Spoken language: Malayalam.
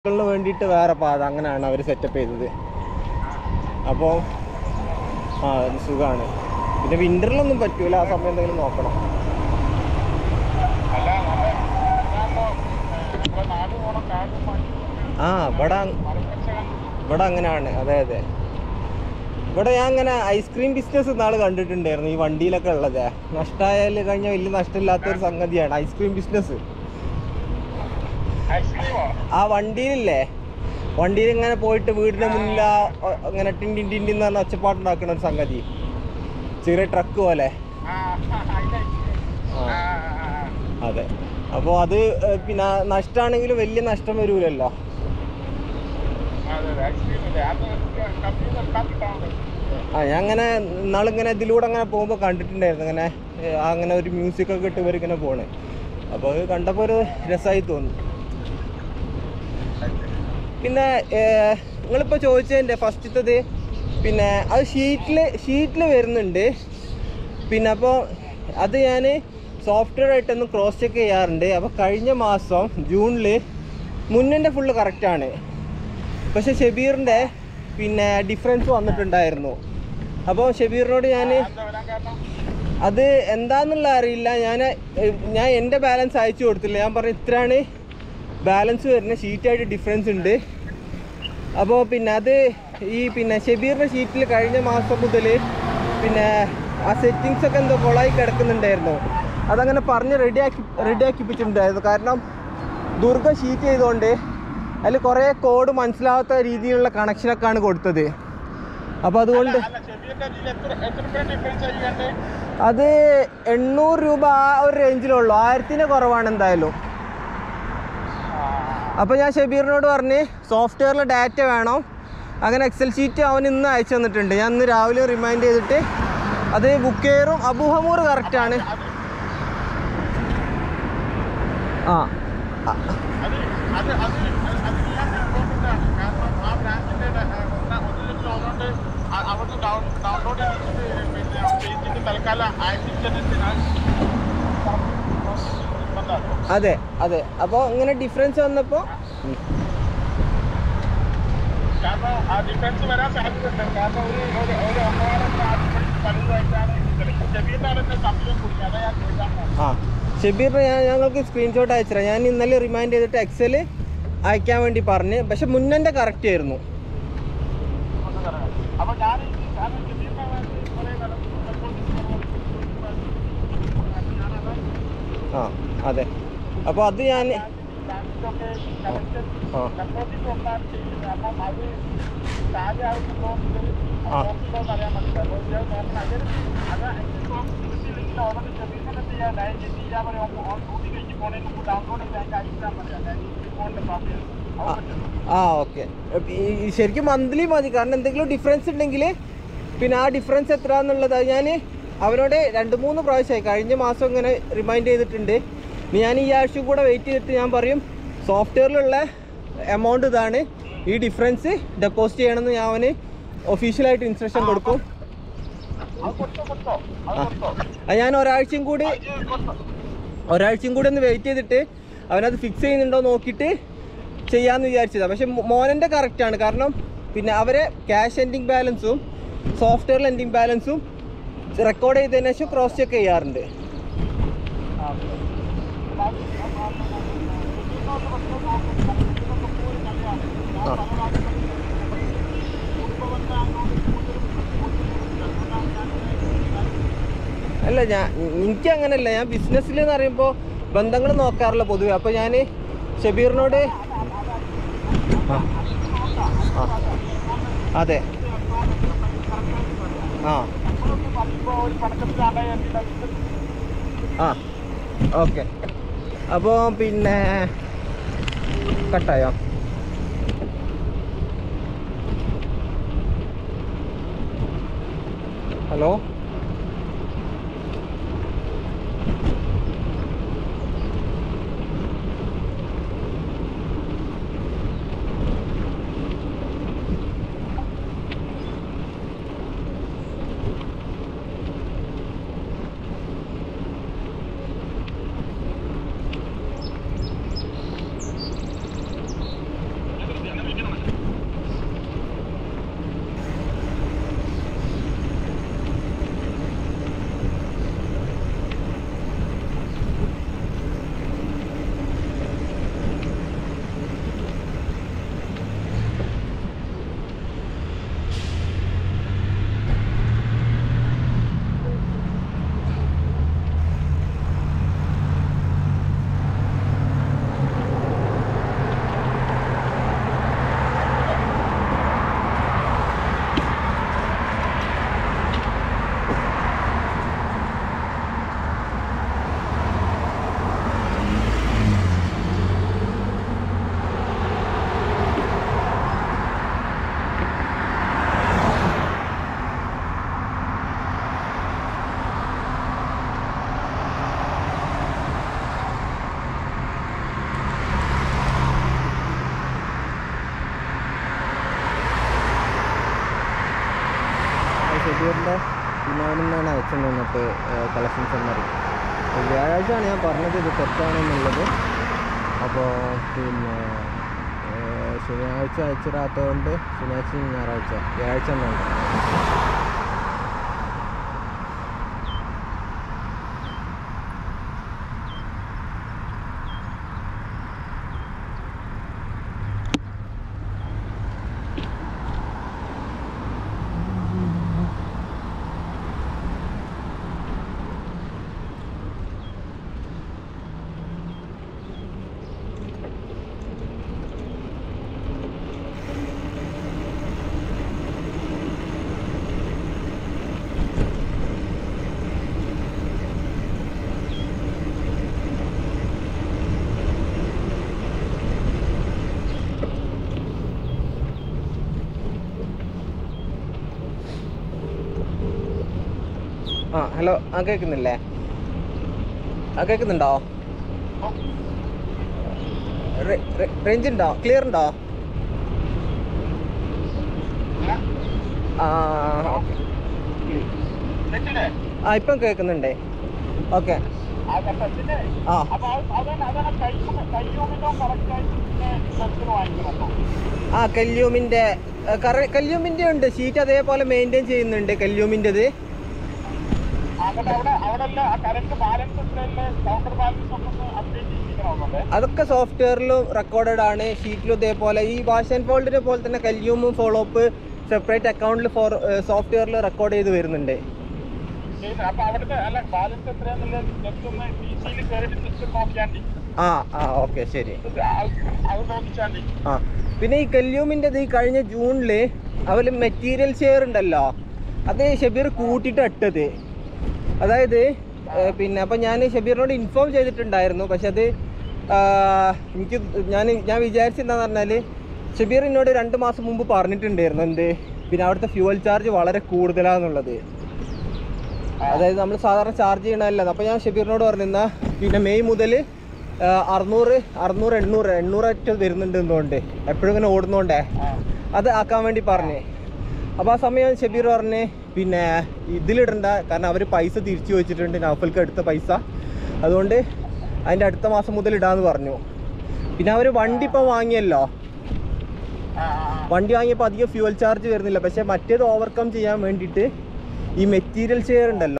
ിന് വേണ്ടിയിട്ട് വേറെ പാത അങ്ങനെയാണ് അവർ സെറ്റപ്പ് ചെയ്തത് അപ്പോൾ ആ അത് സുഖമാണ് പിന്നെ വിൻ്ററിലൊന്നും പറ്റൂല ആ സമയം എന്തെങ്കിലും നോക്കണം അല്ല നല്ല ഇതാകുമ്പോ നമ്മുടെ നാട് പോണം കാടും മണ്ണും ആ ഇവിടെ മരക്കർഷകൻ ഇവിടെ അങ്ങനെയാണ് അതെ അതെ ഇവിടെ ഞാൻ അങ്ങനെ ഐസ്ക്രീം ബിസിനസ് നാളെ കണ്ടിട്ടുണ്ടായിരുന്നു ഈ വണ്ടിയിലൊക്കെ ഉള്ളത് നഷ്ടമായാൽ കഴിഞ്ഞാൽ വലിയ നഷ്ടമില്ലാത്ത ഒരു സംഗതിയാണ് ഐസ്ക്രീം ബിസിനസ് ഐസ്ക്രീമോ ആ വണ്ടിയിലില്ലേ വണ്ടിയിൽ ഇങ്ങനെ പോയിട്ട് വീടിന്റെ മുന്നിൽ ആ ഒ- ഇങ്ങനെ ടിൻഡിൻ ടിൻഡിൻ എന്ന് പറഞ്ഞ ഒച്ചപ്പാട്ടുണ്ടാക്കുന്ന ഒരു സംഗതി ചെറിയ ട്രക്ക് പോലെ ആ അതിന്റെ ഐസ്ക്രീം ആ, ആ ആ, ആ. അതെ അപ്പോൾ അത് ഏ, പിന്നെ നഷ്ടമാണെങ്കിലും വലിയ നഷ്ടം വരൂലല്ലോ അതെ അതെ ഐസ്ക്രീം അല്ലേ അത് കമ്പനി നിർത്താൻ കിട്ടാറുണ്ട് ആ ഞാൻ അങ്ങനെ ഇന്നാളിങ്ങനെ ഇതിലൂടെ അങ്ങനെ പോകുമ്പോൾ കണ്ടിട്ടുണ്ടായിരുന്നു അങ്ങനെ ഏ, ആ അങ്ങനെ ഒരു മ്യൂസിക് ഒക്കെ ഇട്ട് ഇവരിങ്ങനെ പോണ് അപ്പോൾ അത് കണ്ടപ്പോൾ ഒരു രസമായി തോന്നി പിന്നെ നിങ്ങളിപ്പോൾ ചോദിച്ചതിൻ്റെ ഫസ്റ്റത്തത് പിന്നെ അത് ഷീറ്റിൽ ഷീറ്റിൽ വരുന്നുണ്ട് പിന്നെ അപ്പോൾ അത് ഞാൻ സോഫ്റ്റ്വെയർ ആയിട്ടൊന്ന് ക്രോസ് ചെക്ക് ചെയ്യാറുണ്ട് അപ്പോൾ കഴിഞ്ഞ മാസം ജൂണിൽ മുന്നിൻ്റെ ഫുള്ള് കറക്റ്റാണ് പക്ഷേ ഷെബീറിൻ്റെ പിന്നെ ഡിഫറൻസ് വന്നിട്ടുണ്ടായിരുന്നു അപ്പോൾ ഷെബീറിനോട് ഞാൻ എന്താ വരാൻ കാരണം അത് എന്താന്നുള്ള അറിയില്ല ഞാൻ ഞാൻ എൻ്റെ ബാലൻസ് അയച്ചു കൊടുത്തില്ല ഞാൻ പറഞ്ഞു ഇത്രയാണ് ബാലൻസ് വരുന്ന ഷീറ്റായിട്ട് ഡിഫറൻസ് ഉണ്ട് അപ്പോൾ പിന്നെ അത് ഈ പിന്നെ ഷെബീറിൻ്റെ ഷീറ്റിൽ കഴിഞ്ഞ മാസം മുതൽ പിന്നെ ആ സെറ്റിങ്സ് ഒക്കെ എന്തോ കൊളായി കിടക്കുന്നുണ്ടായിരുന്നു അതങ്ങനെ പറഞ്ഞ് റെഡിയാക്കി റെഡിയാക്കിപ്പിച്ചിട്ടുണ്ടായിരുന്നു കാരണം ദുർഗ ഷീറ്റ് ചെയ്തുകൊണ്ട് അതിൽ കുറേ കോഡ് മനസ്സിലാവാത്ത രീതിയിലുള്ള കണക്ഷനൊക്കെയാണ് കൊടുത്തത് അപ്പോൾ അതുകൊണ്ട് അല്ല ചെവിയുടെ ഇതിൽ എത്ര എത്ര രൂപ ഡിഫറൻസ് ചെയ്യണ്ടേ അത് എണ്ണൂറ് രൂപ ആ ഒരു റേഞ്ചിലുള്ളൂ ആയിരത്തിന് കുറവാണ് എന്തായാലും അപ്പോൾ ഞാൻ ഷബീറിനോട് പറഞ്ഞ് സോഫ്റ്റ്വെയറിൽ ഡാറ്റ വേണം അങ്ങനെ എക്സൽ ഷീറ്റ് അവൻ ഇന്ന് അയച്ചു തന്നിട്ടുണ്ട് ഞാൻ ഇന്ന് രാവിലെ റിമൈൻഡ് ചെയ്തിട്ട് അത് ബുക്ക് ചെയ്യറും അബുഹമൂർ കറക്റ്റാണ് ആ ആ, അത് അത് അത് അത് ചെയ്യാൻ ഇമ്പോർട്ടൻ്റ് ആണ് കാരണം ആ ബ്രാൻഡിന്റെ ഒറിജിനൽ അതുകൊണ്ട് അവിടുന്ന് ഡൗൺലോഡ് ചെയ്തിട്ട് പിന്നെ പേജിന്റെ തൽക്കാലം അയച്ചിട്ട് നിർബന്ധമാക്കും അതെ അതെ അപ്പോൾ ഇങ്ങനെ ഡിഫറൻസ് വന്നപ്പോൾ കാരണം ആ ഡിഫറൻസ് വരാൻ സാധ്യതയുണ്ട് കാരണം ഒരു ഒരു ഒരു ഒന്നോളം ആദ്യം പലതുമായിട്ടാണ് ചെവിയിലാണ് സമയം കുടിക്കുക അതാ ഞാൻ ചോദിക്കാൻ പോകുന്നത്. ആ ഷബീറിന് ഞാൻ ഞങ്ങൾക്ക് സ്ക്രീൻഷോട്ട് അയച്ചുതരാം ഞാൻ ഇന്നലെ റിമൈൻഡ് ചെയ്തിട്ട് എക്സൽ അയക്കാൻ വേണ്ടി പറഞ്ഞ് പക്ഷെ മുന്നൻ്റെ കറക്റ്റ് ആയിരുന്നു ഒന്ന് പറയാം. അപ്പൊ ഞാൻ ഈ കാരണം ചെവിയുടെ കുറേ കാലം ചിലപ്പോൾ ഞാനത് ആ അതെ അപ്പോൾ അത് ഞാൻ ബ്രാൻഡിലൊക്കെ കണക്ഷൻ ആ കൺവേർട്ടിംഗ് കൊണ്ടാണ് ചെയ്യുന്നത് അപ്പം അത് താഴെ ആവുമ്പോൾ ആ. അറിയാൻ പറ്റില്ല അപ്പോൾ ഇത് നോക്കണം അതിൽ അത് ഇപ്പം കിട്ടിയില്ലെങ്കിൽ ഓൾറെഡി ചെറിയ ചെയ്യാൻ ഡയറ്റ് ചെയ്യാൻ പറയും ഓൺ ഡ്യൂട്ടി കഴിഞ്ഞ് പോണേന് മുമ്പ് ഡൗൺലോഡ് ചെയ്ത് അതിൻ്റെ അയച്ചാൽ മതി ഫോണിൻ്റെ പാസ് ആ, ആ ഓക്കെ ശരിക്കും മന്ത്ലി മതി കാരണം എന്തെങ്കിലും ഡിഫറൻസ് ഉണ്ടെങ്കിൽ പിന്നെ ആ ഡിഫറൻസ് എത്ര എന്നുള്ളത് ഞാൻ അവരോട് രണ്ട് മൂന്ന് പ്രാവശ്യമായി കഴിഞ്ഞ മാസം ഇങ്ങനെ റിമൈൻഡ് ചെയ്തിട്ടുണ്ട് ഇനി ഞാൻ ഈ ആഴ്ച കൂടെ വെയിറ്റ് ചെയ്തിട്ട് ഞാൻ പറയും സോഫ്റ്റ്വെയറിലുള്ള എമൗണ്ട് ഇതാണ് ഈ ഡിഫറൻസ് ഡെപ്പോസിറ്റ് ചെയ്യണമെന്ന് ഞാൻ അവന് ഒഫീഷ്യലായിട്ട് ഇൻസ്ട്രക്ഷൻ കൊടുക്കും അത് കൊടുത്തോ കൊടുത്തോ അത് ആ കൊടുത്തോ അത് ഞാൻ ഒരാഴ്ചയും കൂടി ഇത് കൊടുത്തോ ഒരാഴ്ചയും കൂടി ഒന്ന് വെയിറ്റ് ചെയ്തിട്ട് അവനത് ഫിക്സ് ചെയ്യുന്നുണ്ടോ നോക്കിയിട്ട് ചെയ്യാമെന്ന് വിചാരിച്ചതാണ് പക്ഷെ മോനൻ്റെ കറക്റ്റാണ് കാരണം പിന്നെ അവരെ ക്യാഷ് എൻഡിങ് ബാലൻസും സോഫ്റ്റ്വെയർ എൻഡിങ് ബാലൻസും റെക്കോർഡ് ചെയ്തതിന് ശേഷം ക്രോസ് ചെക്ക് ചെയ്യാറുണ്ട് ആ അല്ല ഞാൻ എനിക്ക് അങ്ങനല്ല ഞാൻ ബിസിനസ്സിൽ എന്ന് പറയുമ്പോൾ ബന്ധങ്ങൾ നോക്കാറില്ല പൊതുവെ അപ്പോൾ ഞാൻ ഷബീറിനോട് ആ ആ അതെ ആ ആ ഓക്കെ അപ്പോൾ പിന്നെ കട്ടായോ ഹലോ ഷബീറിൻ്റെ പിന്നെ അവിടെ നിന്നാണ് അയച്ചു തന്നിട്ട് കളക്ഷൻസ് എന്നറി വ്യാഴാഴ്ചയാണ് ഞാൻ പറഞ്ഞത് ഇത് തെറ്റാണെന്നുള്ളത് അപ്പോൾ പിന്നെ ഏഹ്, ശനിയാഴ്ച അയച്ചിടാത്തതുകൊണ്ട് ശനിയാഴ്ച ഞായറാഴ്ച വ്യാഴാഴ്ച എന്നുണ്ട് ആ ഹലോ ആ കേൾക്കുന്നില്ലേ ആ കേൾക്കുന്നുണ്ടോ റേഞ്ച് ഉണ്ടോ ക്ലിയർ ഉണ്ടോ ആ ഓക്കെ നെറ്റിലെ ആ ഇപ്പം കേൾക്കുന്നുണ്ടേ ഓക്കെ ആ ഘട്ടത്തിന്റെ ആ അപ്പൊ അത് അതാണ് അതാണ് കയ്യൂമി കയ്യൂമിനോ കറക്റ്റായിട്ട് ഡ്രസ്സിന് വാങ്ങിക്കണമല്ലോ ആ കല്യൂമിൻ്റെ കല്യൂമിൻ്റെ ഉണ്ട് ഷീറ്റ് അതേപോലെ മെയിൻറ്റെയിൻ ചെയ്യുന്നുണ്ട് കല്യൂമിൻ്റെത് എന്നിട്ട് അവിടെ അവിടെ അല്ല ആ കറണ്ട് ബാലൻസ് എത്രയല്ലേ കൗണ്ടർ ബാലൻസ് ഒക്കെ ഒന്ന് അപ്ഡേറ്റ് ചെയ്യിക്കണമെന്നുണ്ട് അതൊക്കെ സോഫ്റ്റ്വെയറിലും റെക്കോർഡഡ് ആണ് ഷീറ്റിലും ഇതേപോലെ ഈ വാഷ് ആൻഡ് ഫോൾഡിനെ പോലെ തന്നെ കല്യൂമും ഫോളോ അപ്പ് സെപ്പറേറ്റ് അക്കൗണ്ടിൽ ഫോർ സോഫ്റ്റ്വെയറിൽ റെക്കോർഡ് ചെയ്ത് വരുന്നുണ്ട് ചെയ്യുന്നത് അപ്പൊ അവിടുത്തെ അല്ല ബാലൻസ് എത്രയാന്നുള്ളത് ജസ്റ്റ് ഒന്ന് ഡി സിയിൽ കയറിയിട്ട് ജസ്റ്റ് നോക്കിയാണ്ടി ആ ആ ഓക്കെ ശരി അത് നോക്കിച്ചാണ്ടി ആ പിന്നെ ഈ കല്യൂമിൻ്റെത് ഈ കഴിഞ്ഞ ജൂണിൽ അവർ മെറ്റീരിയൽ ഷെയർ ഉണ്ടല്ലോ അത് ഷബീർ കൂട്ടിയിട്ട് ഇട്ടത് അതായത് ഏ, പിന്നെ അപ്പം ഞാൻ ഷബീറിനോട് ഇൻഫോം ചെയ്തിട്ടുണ്ടായിരുന്നു പക്ഷെ അത് ആ, എനിക്ക് ഞാൻ ഞാൻ വിചാരിച്ചെന്താന്ന് പറഞ്ഞാൽ ഷബീർ എന്നോട് രണ്ട് മാസം മുമ്പ് പറഞ്ഞിട്ടുണ്ടായിരുന്നു എന്ത് പിന്നെ അവിടുത്തെ ഫ്യൂവൽ ചാർജ് വളരെ കൂടുതലാണെന്നുള്ളത് അതായത് നമ്മൾ സാധാരണ ചാർജ് ചെയ്യണമല്ല അപ്പോൾ ഞാൻ ഷബീറിനോട് പറഞ്ഞു എന്നാ പിന്നെ മെയ് മുതൽ അറുന്നൂറ് അറുന്നൂറ് എണ്ണൂറ് എണ്ണൂററ്റ് വരുന്നുണ്ട് എന്നുകൊണ്ട് എപ്പോഴും ഇങ്ങനെ ഓടുന്നോണ്ടേ അത് ആക്കാൻ വേണ്ടി പറഞ്ഞേ അപ്പോൾ ആ സമയം ഷബീർ പറഞ്ഞ് പിന്നെ ഇതിലിടണ്ട കാരണം അവർ പൈസ തിരിച്ചു വെച്ചിട്ടുണ്ട് നൗഫൽക്ക് എടുത്ത പൈസ അതുകൊണ്ട് അതിൻ്റെ അടുത്ത മാസം മുതൽ ഇടാന്ന് പറഞ്ഞു പിന്നെ അവർ വണ്ടി ഇപ്പം വാങ്ങിയല്ലോ വണ്ടി വാങ്ങിയപ്പോൾ അധികം ഫ്യൂവൽ ചാർജ് വരുന്നില്ല പക്ഷേ മറ്റേത് ഓവർകം ചെയ്യാൻ വേണ്ടിയിട്ട് ഈ മെറ്റീരിയൽ ഷെയർ ഉണ്ടല്ലോ